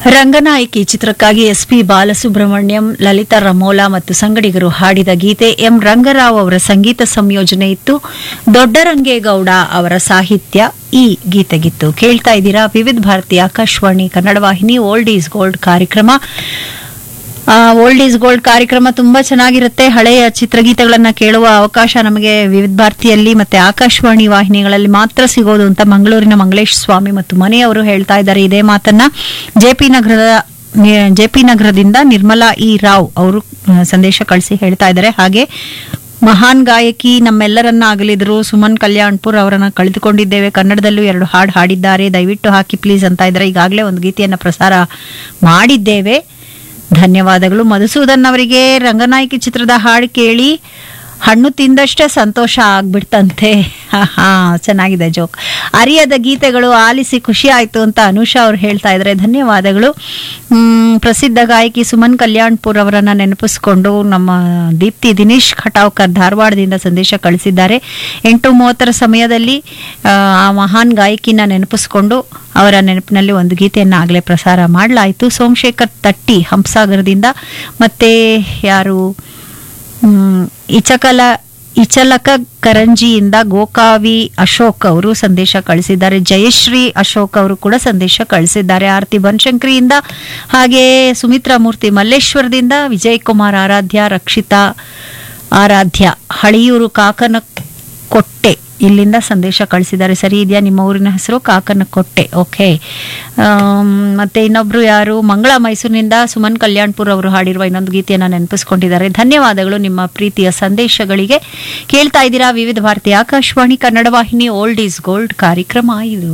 ರಂಗನಾಯಕಿ ಚಿತ್ರಕ್ಕಾಗಿ S P Balasubrahmanyam Lalitha Ramola ಮತ್ತು ಸಂಗಡಿಗರು ಹಾಡಿದ ಗೀತೆ ಎಂ ರಂಗರಾವ್ ಅವರ ಸಂಗೀತ ಸಂಯೋಜನೆ ಇತ್ತು ದೊಡ್ಡರಂಗೇಗೌಡ ಅವರ ಸಾಹಿತ್ಯ ಈ ಗೀತೆಗಿತ್ತು ಕೇಳ್ತಾ ಇದ್ದೀರಾ ವಿವಿಧ ಭಾರತಿ ಆಕಾಶವಾಣಿ ಕನ್ನಡ ವಾಹಿನಿ ಓಲ್ಡ್ ಈಸ್ ಗೋಲ್ಡ್ ಕಾರ್ಯಕ್ರಮ ಓಲ್ಡ್ ಈಸ್ ಗೋಲ್ಡ್ ಕಾರ್ಯಕ್ರಮ ತುಂಬಾ ಚೆನ್ನಾಗಿರುತ್ತೆ ಹಳೆಯ ಚಿತ್ರಗೀತೆಗಳನ್ನ ಕೇಳುವ ಅವಕಾಶ ನಮಗೆ ವಿವಿಧ ಭಾರತಿಯಲ್ಲಿ ಮತ್ತೆ ಆಕಾಶವಾಣಿ ವಾಹಿನಿಗಳಲ್ಲಿ ಮಾತ್ರ ಸಿಗೋದು ಅಂತ ಮಂಗಳೂರಿನ ಮಂಗಳೇಶ್ ಸ್ವಾಮಿ ಮತ್ತು ಮನೆಯವರು ಹೇಳ್ತಾ ಇದ್ದಾರೆ ಇದೇ ಮಾತನ್ನ ಜೆಪಿ ನಗರದ ಜೆಪಿ ನಗರದಿಂದ ನಿರ್ಮಲಾ ಇ ರಾವ್ ಅವರು ಆ, ಸಂದೇಶ ಕಳಿಸಿ ಹೇಳ್ತಾ ಇದ್ದಾರೆ ಹಾಗೆ ಮಹಾನ್ ಗಾಯಕಿ ನಮ್ಮೆಲ್ಲರನ್ನ ಅಗಲಿದ್ರು ಸುಮನ್ ಕಲ್ಯಾಣ್ಪುರ್ ಅವರನ್ನ ಕಳೆದುಕೊಂಡಿದ್ದೇವೆ ಕನ್ನಡದಲ್ಲೂ ಎರಡು ಹಾಡು ಹಾಡಿದ್ದಾರೆ ದಯವಿಟ್ಟು ಹಾಕಿ ಪ್ಲೀಸ್ ಅಂತ ಇದ್ದಾರೆ ಈಗಾಗಲೇ ಒಂದು ಗೀತೆಯನ್ನ ಪ್ರಸಾರ ಮಾಡಿದ್ದೇವೆ ಧನ್ಯವಾದಗಳು ಮಧುಸೂದನ್ ಅವರಿಗೆ ರಂಗನಾಯಕಿ ಚಿತ್ರದ ಹಾಡು ಕೇಳಿ ಹಣ್ಣು ತಿಂದಷ್ಟೇ ಸಂತೋಷ ಆಗ್ಬಿಡ್ತಂತೆ ಹಾ ಚೆನ್ನಾಗಿದೆ ಜೋಕ್ ಅರಿಯದ ಗೀತೆಗಳು ಆಲಿಸಿ ಖುಷಿ ಆಯ್ತು ಅಂತ ಅನುಷಾ ಅವ್ರು ಹೇಳ್ತಾ ಇದ್ದಾರೆ ಧನ್ಯವಾದಗಳು ಮ್, ಪ್ರಸಿದ್ಧ ಗಾಯಕಿ ಸುಮನ್ ಕಲ್ಯಾಣ್ಪುರ್ ಅವರನ್ನ ನೆನಪಿಸ್ಕೊಂಡು ನಮ್ಮ ದೀಪ್ತಿ ದಿನೇಶ್ ಖಟಾವ್ಕರ್ ಧಾರವಾಡದಿಂದ ಸಂದೇಶ ಕಳಿಸಿದ್ದಾರೆ ಎಂಟು ಮೂವತ್ತರ ಸಮಯದಲ್ಲಿ ಆ, ಆ ಮಹಾನ್ ಗಾಯಕಿನ ನೆನಪಿಸ್ಕೊಂಡು ಅವರ ನೆನಪಿನಲ್ಲಿ ಒಂದು ಗೀತೆಯನ್ನು ಆಗಲೇ ಪ್ರಸಾರ ಮಾಡಲಾಯಿತು ಸೋಮಶೇಖರ್ ತಟ್ಟಿ ಹಂಸಾಗರದಿಂದ ಮತ್ತೆ ಯಾರು ಮ್, ಇಚಕಲ ಇಚಲಕ ಕರಂಜಿಯಿಂದ ಗೋಕಾವಿ ಅಶೋಕ್ ಅವರು ಸಂದೇಶ ಕಳಿಸಿದ್ದಾರೆ ಜಯಶ್ರೀ ಅಶೋಕ್ ಅವರು ಕೂಡ ಸಂದೇಶ ಕಳಿಸಿದ್ದಾರೆ ಆರತಿ ಬನಶಂಕರಿಯಿಂದ ಹಾಗೆ ಸುಮಿತ್ರಾ ಮೂರ್ತಿ ಮಲ್ಲೇಶ್ವರದಿಂದ ವಿಜಯ್ ಕುಮಾರ್ ಆರಾಧ್ಯ ರಕ್ಷಿತಾ ಆರಾಧ್ಯ ಹಳಿಯೂರು ಕಾಕನ ಕೊಟ್ಟೆ ಇಲ್ಲಿಂದ ಸಂದೇಶ ಕಳಿಸಿದ್ದಾರೆ ಸರಿ ಇದೆಯಾ ನಿಮ್ಮ ಊರಿನ ಹೆಸರು ಕಾಕನ ಕೊಟ್ಟೆ ಓಕೆ ಆಮ್, ಮತ್ತೆ ಇನ್ನೊಬ್ರು ಯಾರು ಮಂಗಳ ಮೈಸೂರಿನಿಂದ ಸುಮನ್ ಕಲ್ಯಾಣ್ಪುರ್ ಅವರು ಹಾಡಿರುವ ಇನ್ನೊಂದು ಗೀತೆಯನ್ನು ನೆನಪಿಸ್ಕೊಂಡಿದ್ದಾರೆ ಧನ್ಯವಾದಗಳು ನಿಮ್ಮ ಪ್ರೀತಿಯ ಸಂದೇಶಗಳಿಗೆ ಕೇಳ್ತಾ ಇದ್ದೀರಾ ವಿವಿಧ ಭಾರತಿ ಆಕಾಶವಾಣಿ ಕನ್ನಡ ವಾಹಿನಿ ಓಲ್ಡ್ ಈಸ್ ಗೋಲ್ಡ್ ಕಾರ್ಯಕ್ರಮ ಇದು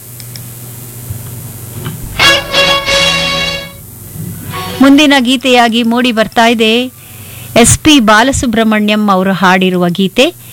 ಮುಂದಿನ ಗೀತೆಯಾಗಿ ಮೂಡಿ ಬರ್ತಾ ಇದೆ ಎಸ್ ಪಿ ಬಾಲಸುಬ್ರಹ್ಮಣ್ಯಂ ಅವರು ಹಾಡಿರುವ ಗೀತೆ